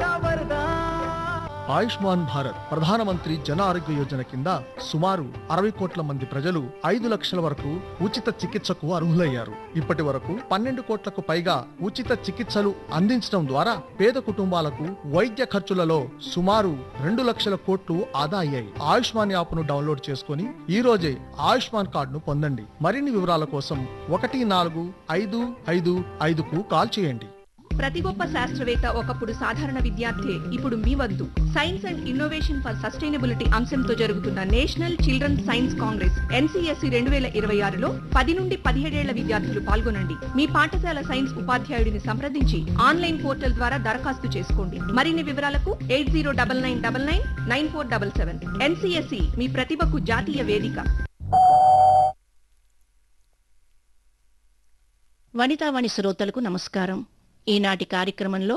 ఆయుష్మాన్ భారత్ ప్రధానమంత్రి జన ఆరోగ్య యోజన కింద సుమారు అరవై కోట్ల మంది ప్రజలు ఐదు లక్షల వరకు ఉచిత చికిత్సకు అర్హులయ్యారు ఇప్పటి వరకు పన్నెండు కోట్లకు పైగా ఉచిత చికిత్సలు అందించడం ద్వారా పేద కుటుంబాలకు వైద్య ఖర్చులలో సుమారు రెండు లక్షల కోట్లు ఆదా అయ్యాయి ఆయుష్మాన్ యాప్ను డౌన్లోడ్ చేసుకుని ఈ రోజే ఆయుష్మాన్ కార్డును పొందండి మరిన్ని వివరాల కోసం ఒకటి నాలుగు ఐదు ఐదు ఐదుకు కాల్ చేయండి ప్రతి గొప్ప శాస్త్రవేత్త ఒకప్పుడు సాధారణ విద్యార్థి ఇప్పుడు మీ వద్దు science and innovation for sustainability అంశంతో జరుగుతున్న national children science congress NCSC రెండు వేల ఇరవై ఆరులో పది నుండి పదిహేడేళ్ల విద్యార్థులు పాల్గొనండి మీ పాఠశాల సైన్స్ ఉపాధ్యాయుడిని సంప్రదించి ఆన్లైన్ పోర్టల్ ద్వారా దరఖాస్తు చేసుకోండి మరిన్ని వివరాలకు eight zero double nine double nine nine four double seven NCSC మీ ప్రతిభకు జాతీయ వేదిక వనితావాణి శ్రోతలకు నమస్కారం ఈనాటి కార్యక్రమంలో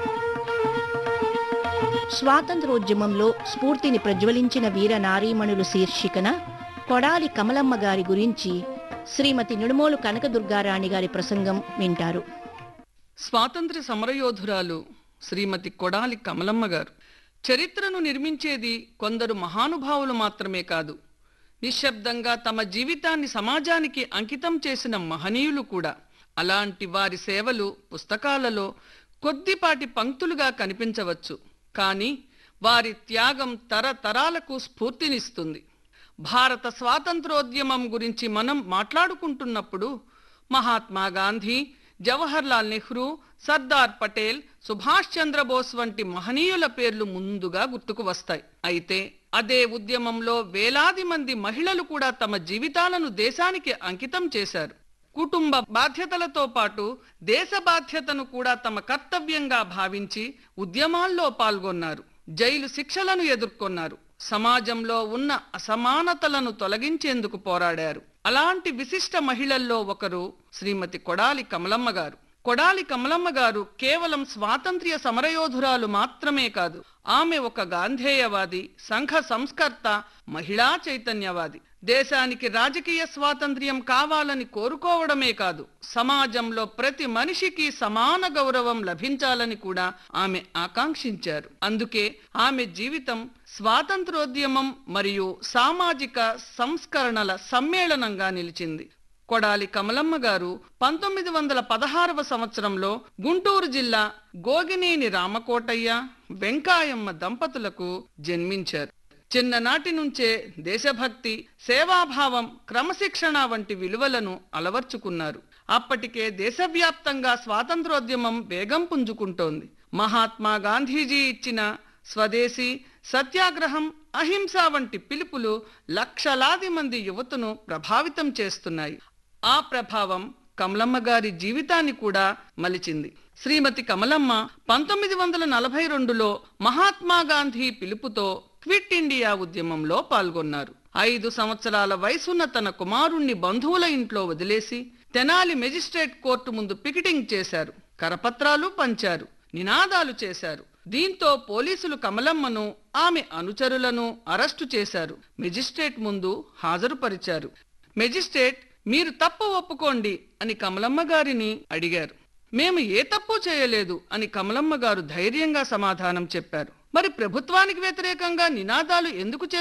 స్వాతంత్రోద్యమంలో స్ఫూర్తిని ప్రజ్వలించిన వీర నారీమణులు శీర్షికన కొడాలి కమలమ్మ గారి గురించి శ్రీమతి నిడుమోలు కనకదుర్గారాణి గారి ప్రసంగం వింటారు స్వాతంత్ర్య సమరయోధురాలు శ్రీమతి కొడాలి కమలమ్మ గారు చరిత్రను నిర్మించేది కొందరు మహానుభావులు మాత్రమే కాదు నిశ్శబ్దంగా తమ జీవితాన్ని సమాజానికి అంకితం చేసిన మహనీయులు కూడా అలాంటి వారి సేవలు పుస్తకాలలో కొద్దిపాటి పంక్తులుగా కనిపించవచ్చు కానీ వారి త్యాగం తరతరాలకు స్ఫూర్తినిస్తుంది భారత స్వాతంత్రోద్యమం గురించి మనం మాట్లాడుకుంటున్నప్పుడు మహాత్మా గాంధీ జవహర్లాల్ నెహ్రూ సర్దార్ పటేల్ సుభాష్ చంద్రబోస్ వంటి మహనీయుల పేర్లు ముందుగా గుర్తుకు వస్తాయి అయితే అదే ఉద్యమంలో వేలాది మంది మహిళలు కూడా తమ జీవితాలను దేశానికి అంకితం చేశారు కుటుంబ బాధ్యతలతో పాటు దేశ బాధ్యతను కూడా తమ కర్తవ్యంగా భావించి ఉద్యమాల్లో పాల్గొన్నారు జైలు శిక్షలను ఎదుర్కొన్నారు సమాజంలో ఉన్న అసమానతలను తొలగించేందుకు పోరాడారు అలాంటి విశిష్ట మహిళల్లో ఒకరు శ్రీమతి కొడాలి కమలమ్మ గారు కొడాలి కమలమ్మ గారు కేవలం స్వాతంత్ర్య సమరయోధురాలు మాత్రమే కాదు ఆమె ఒక గాంధేయవాది సంఘ సంస్కర్త మహిళా చైతన్యవాది దేశానికి రాజకీయ స్వాతంత్ర్యం కావాలని కోరుకోవడమే కాదు సమాజంలో ప్రతి మనిషికి సమాన గౌరవం లభించాలని కూడా ఆమె ఆకాంక్షించారు అందుకే ఆమె జీవితం స్వాతంత్రోద్యమం మరియు సామాజిక సంస్కరణల సమ్మేళనంగా నిలిచింది కొడాలి కమలమ్మ గారు పంతొమ్మిది వందల పదహారవ సంవత్సరంలో గుంటూరు జిల్లా గోగినేని రామకోటయ్య వెంకాయమ్మ దంపతులకు జన్మించారు చిన్ననాటి నుంచే దేశభక్తి సేవాభావం క్రమశిక్షణ వంటి విలువలను అలవర్చుకున్నారు అప్పటికే దేశవ్యాప్తంగా స్వాతంత్రోద్యమం వేగం పుంజుకుంటోంది మహాత్మా గాంధీజీ ఇచ్చిన స్వదేశీ సత్యాగ్రహం అహింస వంటి పిలుపులు లక్షలాది మంది యువతను ప్రభావితం చేస్తున్నాయి ఆ ప్రభావం కమలమ్మ గారి జీవితాన్ని కూడా మలిచింది శ్రీమతి కమలమ్మ పంతొమ్మిది వందల నలభై రెండులో మహాత్మా గాంధీ పిలుపుతో క్విట్ ఇండియా ఉద్యమంలో పాల్గొన్నారు ఐదు సంవత్సరాల వయసున్న తన కుమారుణ్ణి బంధువుల ఇంట్లో వదిలేసి తెనాలి మెజిస్ట్రేట్ కోర్టు ముందు పికెటింగ్ చేశారు కరపత్రాలు పంచారు నినాదాలు చేశారు దీంతో పోలీసులు కమలమ్మను ఆమె అనుచరులను అరెస్టు చేశారు మెజిస్ట్రేట్ ముందు హాజరుపరిచారు మెజిస్ట్రేట్ మీరు తప్పు ఒప్పుకోండి అని కమలమ్మ గారిని అడిగారు మేము ఏ తప్పు చేయలేదు అని కమలమ్మ గారు ధైర్యంగా సమాధానం చెప్పారు మరి ప్రభుత్వానికి వ్యతిరేకంగా నినాదాలు ఎందుకు చేశారు